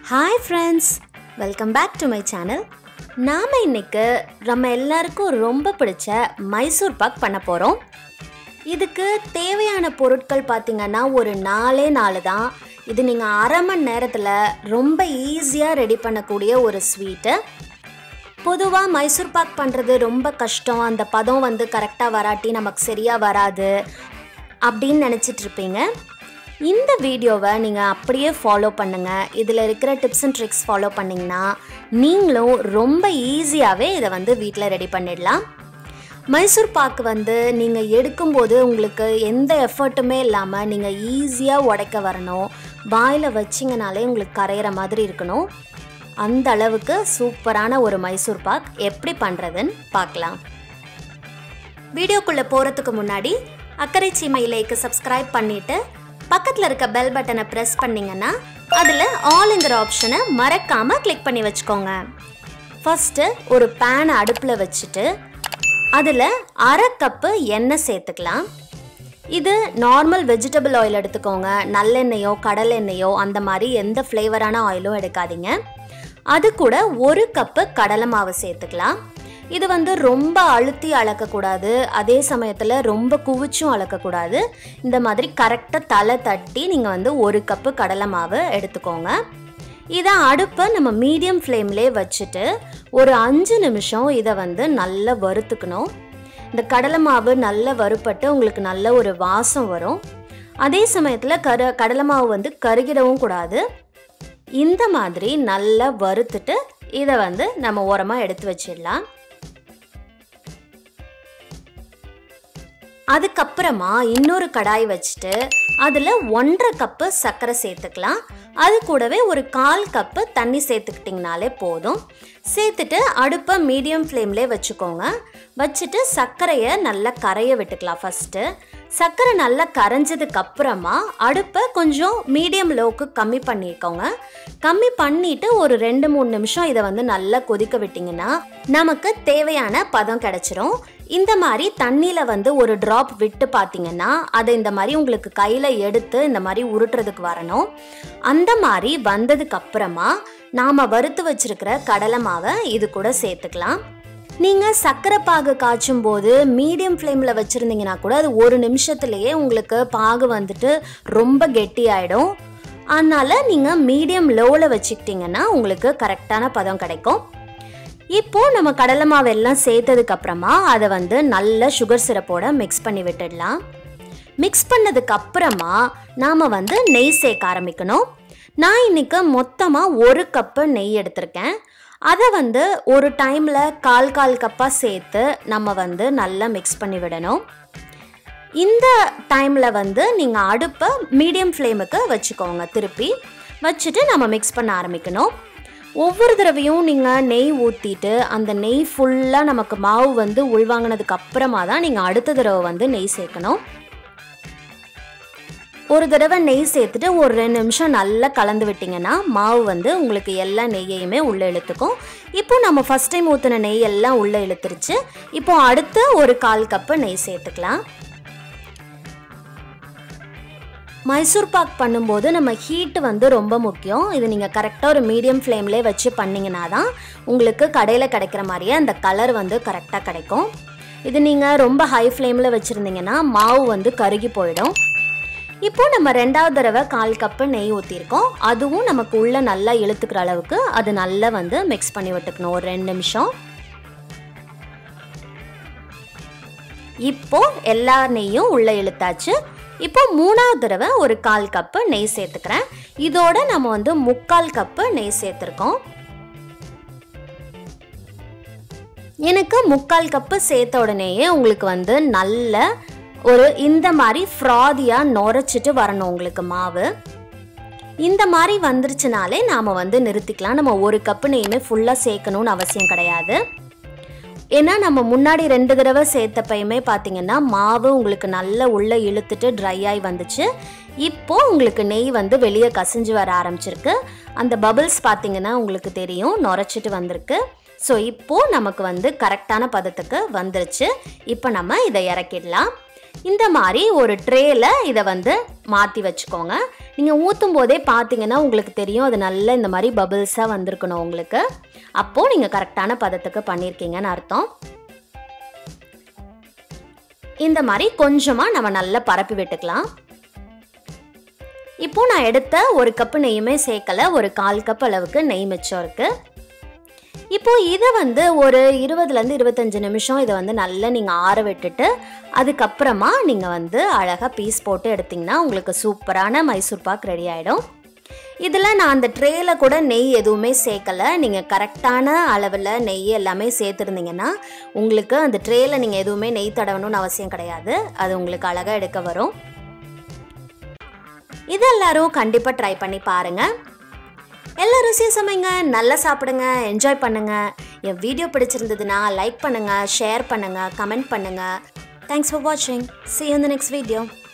hi friends welcome back to my channel நாம் இன்னைக்கு நம்ம எல்லாருக்கும் ரொம்ப பிடிச்ச மைசூர் பாக் பண்ண போகிறோம் இதுக்கு தேவையான பொருட்கள் பார்த்திங்கன்னா ஒரு நாலே நாலு தான் இது நீங்கள் அரை மணி நேரத்தில் ரொம்ப ஈஸியாக ரெடி பண்ணக்கூடிய ஒரு ஸ்வீட்டு பொதுவாக மைசூர் பாக் பண்ணுறது ரொம்ப கஷ்டம் அந்த பதம் வந்து கரெக்டாக வராட்டி நமக்கு சரியாக வராது அப்படின்னு நினச்சிட்டு இருப்பீங்க இந்த வீடியோவை நீங்கள் அப்படியே ஃபாலோ பண்ணுங்கள் இதில் இருக்கிற டிப்ஸ் அண்ட் ட்ரிக்ஸ் ஃபாலோ பண்ணிங்கன்னா நீங்களும் ரொம்ப ஈஸியாகவே இதை வந்து வீட்டில் ரெடி பண்ணிடலாம் மைசூர் பாக்கு வந்து நீங்கள் எடுக்கும்போது உங்களுக்கு எந்த எஃபர்ட்டுமே இல்லாமல் நீங்கள் ஈஸியாக உடைக்க வரணும் வாயில் வச்சிங்கனாலே உங்களுக்கு கரையிற மாதிரி இருக்கணும் அந்த அளவுக்கு சூப்பரான ஒரு மைசூர் பாக் எப்படி பண்ணுறதுன்னு பார்க்கலாம் வீடியோக்குள்ளே போகிறதுக்கு முன்னாடி அக்கறை சீமையிலேக்கு சப்ஸ்கிரைப் பண்ணிவிட்டு பக்கத்தில் இருக்க பெல் பட்டனை ப்ரெஸ் பண்ணிங்கன்னா அதில் ஆல்ங்கிற ஆப்ஷனை மறக்காமல் கிளிக் பண்ணி வச்சுக்கோங்க ஃபஸ்ட்டு ஒரு பேனை அடுப்பில் வச்சுட்டு அதில் அரை கப்பு எண்ணெய் சேர்த்துக்கலாம் இது நார்மல் வெஜிடபிள் ஆயில் எடுத்துக்கோங்க நல்லெண்ணெயோ கடலெண்ணெயோ அந்த மாதிரி எந்த ஃப்ளேவரான ஆயிலும் எடுக்காதீங்க அது கூட ஒரு கப்பு கடலை மாவு சேர்த்துக்கலாம் இது வந்து ரொம்ப அழுத்தி அளக்கக்கூடாது அதே சமயத்தில் ரொம்ப குவிச்சும் அளக்கக்கூடாது இந்த மாதிரி கரெக்டாக தலை தட்டி நீங்கள் வந்து ஒரு கப்பு கடலை மாவு எடுத்துக்கோங்க இதை அடுப்பை நம்ம மீடியம் ஃப்ளேம்லேயே வச்சுட்டு ஒரு அஞ்சு நிமிஷம் இதை வந்து நல்லா வறுத்துக்கணும் இந்த கடலை மாவு நல்லா வறுப்பட்டு உங்களுக்கு நல்ல ஒரு வாசம் வரும் அதே சமயத்தில் கரு கடலை மாவு வந்து கருகிடவும் கூடாது இந்த மாதிரி நல்லா வறுத்துட்டு இதை வந்து நம்ம ஓரமாக எடுத்து வச்சிடலாம் அதுக்கப்புறமா இன்னொரு கடாய் வச்சுட்டு அதில் ஒன்றரை கப்பு சர்க்கரை சேர்த்துக்கலாம் அது கூடவே ஒரு கால் கப்பு தண்ணி சேர்த்துக்கிட்டிங்கனாலே போதும் சேர்த்துட்டு அடுப்பை மீடியம் ஃப்ளேம்லே வச்சுக்கோங்க வச்சுட்டு சர்க்கரையை நல்லா கரைய விட்டுக்கலாம் ஃபஸ்ட்டு சர்க்கரை நல்லா கரைஞ்சதுக்கு அப்புறமா அடுப்பை கொஞ்சம் மீடியம் லோவுக்கு கம்மி பண்ணிக்கோங்க கம்மி பண்ணிட்டு ஒரு ரெண்டு மூணு நிமிஷம் இதை வந்து நல்லா கொதிக்க விட்டிங்கன்னா நமக்கு தேவையான பதம் கிடச்சிரும் இந்த மாதிரி தண்ணியில் வந்து ஒரு ட்ராப் விட்டு பார்த்தீங்கன்னா அதை இந்த மாதிரி உங்களுக்கு கையில் எடுத்து இந்த மாதிரி உருட்டுறதுக்கு வரணும் அந்த மாதிரி வந்ததுக்கு அப்புறமா நாம் வறுத்து வச்சிருக்கிற கடலை மாவை இது கூட சேர்த்துக்கலாம் நீங்கள் சர்க்கரை பாகு காய்ச்சும் போது மீடியம் ஃப்ளேமில் வச்சுருந்தீங்கன்னா கூட அது ஒரு நிமிஷத்துலேயே உங்களுக்கு பாகு வந்துட்டு ரொம்ப கெட்டி ஆகிடும் அதனால் நீங்கள் மீடியம் லோவில் வச்சுக்கிட்டிங்கன்னா உங்களுக்கு கரெக்டான பதம் கிடைக்கும் இப்போ நம்ம கடலை மாவு எல்லாம் சேர்த்ததுக்கு அப்புறமா அதை வந்து நல்ல சுகர் சிரப்போட மிக்ஸ் பண்ணி விட்டுடலாம் மிக்ஸ் பண்ணதுக்கு அப்புறமா நாம் வந்து நெய் சேர்க்க ஆரம்பிக்கணும் நான் இன்னைக்கு மொத்தமாக ஒரு கப்பு நெய் எடுத்திருக்கேன் அதை வந்து ஒரு டைமில் கால் கால் கப்பாக சேர்த்து நம்ம வந்து நல்லா மிக்ஸ் பண்ணி விடணும் இந்த டைமில் வந்து நீங்கள் அடுப்பை மீடியம் ஃப்ளேமுக்கு வச்சுக்கோங்க திருப்பி வச்சுட்டு நம்ம மிக்ஸ் பண்ண ஆரம்பிக்கணும் ஒவ்வொரு தடவையும் நீங்கள் நெய் ஊற்றிட்டு அந்த நெய் ஃபுல்லாக நமக்கு மாவு வந்து உள்வாங்கினதுக்கு அப்புறமா தான் நீங்கள் அடுத்த தடவை வந்து நெய் சேர்க்கணும் ஒரு தடவை நெய் சேர்த்துட்டு ஒரு ரெண்டு நிமிஷம் நல்லா கலந்து விட்டிங்கன்னா மாவு வந்து உங்களுக்கு எல்லா நெய்யையுமே உள்ளே இழுத்துக்கும் இப்போ நம்ம ஃபஸ்ட் டைம் ஊற்றின நெய் எல்லாம் உள்ளே இழுத்துருச்சு இப்போ அடுத்து ஒரு கால் கப்பு நெய் சேர்த்துக்கலாம் மைசூர் பாக் பண்ணும்போது நம்ம ஹீட்டு வந்து ரொம்ப முக்கியம் இது நீங்கள் கரெக்டாக ஒரு மீடியம் ஃப்ளேம்லேயே வச்சு பண்ணிங்கன்னா தான் உங்களுக்கு கடையில் கிடைக்கிற மாதிரியே அந்த கலர் வந்து கரெக்டாக கிடைக்கும் இது நீங்கள் ரொம்ப ஹை ஃப்ளேமில் வச்சுருந்தீங்கன்னா மாவு வந்து கருகி போயிடும் இப்போ நம்ம ரெண்டாவது தடவை கால் கப்பு நெய் ஊற்றிருக்கோம் அதுவும் நமக்கு உள்ளே நல்லா இழுத்துக்கிற அளவுக்கு அது நல்லா வந்து மிக்ஸ் பண்ணி விட்டுக்கணும் ஒரு ரெண்டு நிமிஷம் இப்போ எல்லா நெய்யும் உள்ளே இழுத்தாச்சு இப்போ மூணாவது தடவை ஒரு கால் கப்பு நெய் சேர்த்துக்கிறேன் இதோட நம்ம வந்து முக்கால் கப்பு நெய் சேர்த்துருக்கோம் எனக்கு முக்கால் கப்பு சேர்த்த உடனேயே உங்களுக்கு வந்து நல்ல ஒரு இந்த மாதிரி ஃப்ராதியாக நுரைச்சிட்டு வரணும் உங்களுக்கு மாவு இந்த மாதிரி வந்துருச்சுனாலே நாம் வந்து நிறுத்திக்கலாம் நம்ம ஒரு கப்பு நெய்யுமே ஃபுல்லாக சேர்க்கணும்னு அவசியம் கிடையாது ஏன்னா நம்ம முன்னாடி ரெண்டு தடவை சேர்த்தப்பையுமே பார்த்தீங்கன்னா மாவு உங்களுக்கு நல்லா உள்ளே இழுத்துட்டு ட்ரை ஆகி வந்துச்சு இப்போ உங்களுக்கு நெய் வந்து வெளியே கசிஞ்சு வர ஆரம்பிச்சிருக்கு அந்த பபிள்ஸ் பார்த்தீங்கன்னா உங்களுக்கு தெரியும் நுரைச்சிட்டு வந்திருக்கு ஸோ இப்போது நமக்கு வந்து கரெக்டான பதத்துக்கு வந்துருச்சு இப்போ நம்ம இதை இறக்கிடலாம் இந்த மாதிரி ஒரு ட்ரேயில் இதை வந்து மாற்றி வச்சுக்கோங்க நீங்கள் ஊற்றும் போதே பார்த்தீங்கன்னா உங்களுக்கு தெரியும் அது நல்ல இந்த மாதிரி பபிள்ஸாக வந்திருக்கணும் உங்களுக்கு அப்போது நீங்கள் கரெக்டான பதத்துக்கு பண்ணியிருக்கீங்கன்னு அர்த்தம் இந்த மாதிரி கொஞ்சமாக நம்ம நல்லா பரப்பி விட்டுக்கலாம் இப்போ நான் எடுத்த ஒரு கப்பு நெய்யுமே சேர்க்கல ஒரு கால் கப் அளவுக்கு நெய் மிச்சம் இருக்கு இப்போ இதை வந்து ஒரு இருபதுலேருந்து இருபத்தஞ்சு நிமிஷம் இதை வந்து நல்லா நீங்கள் ஆற விட்டுட்டு அதுக்கப்புறமா நீங்கள் வந்து அழகாக பீஸ் போட்டு எடுத்திங்கன்னா உங்களுக்கு சூப்பரான மைசூர் பாக் ரெடி ஆகிடும் இதில் நான் அந்த ட்ரேயில் கூட நெய் எதுவுமே சேர்க்கலை நீங்கள் கரெக்டான அளவில் நெய் எல்லாமே சேர்த்துருந்தீங்கன்னா உங்களுக்கு அந்த ட்ரேயில் நீங்கள் எதுவுமே நெய் தடவணும்னு அவசியம் கிடையாது அது உங்களுக்கு அழகாக எடுக்க வரும் இது எல்லாரும் கண்டிப்பாக ட்ரை பண்ணி பாருங்கள் எல்லா ருசியும் சமைங்க நல்லா சாப்பிடுங்க என்ஜாய் பண்ணுங்க என் வீடியோ பிடிச்சிருந்ததுன்னா லைக் பண்ணுங்க ஷேர் பண்ணுங்க கமெண்ட் பண்ணுங்க தேங்க்ஸ் ஃபார் வாட்சிங் see you in the next video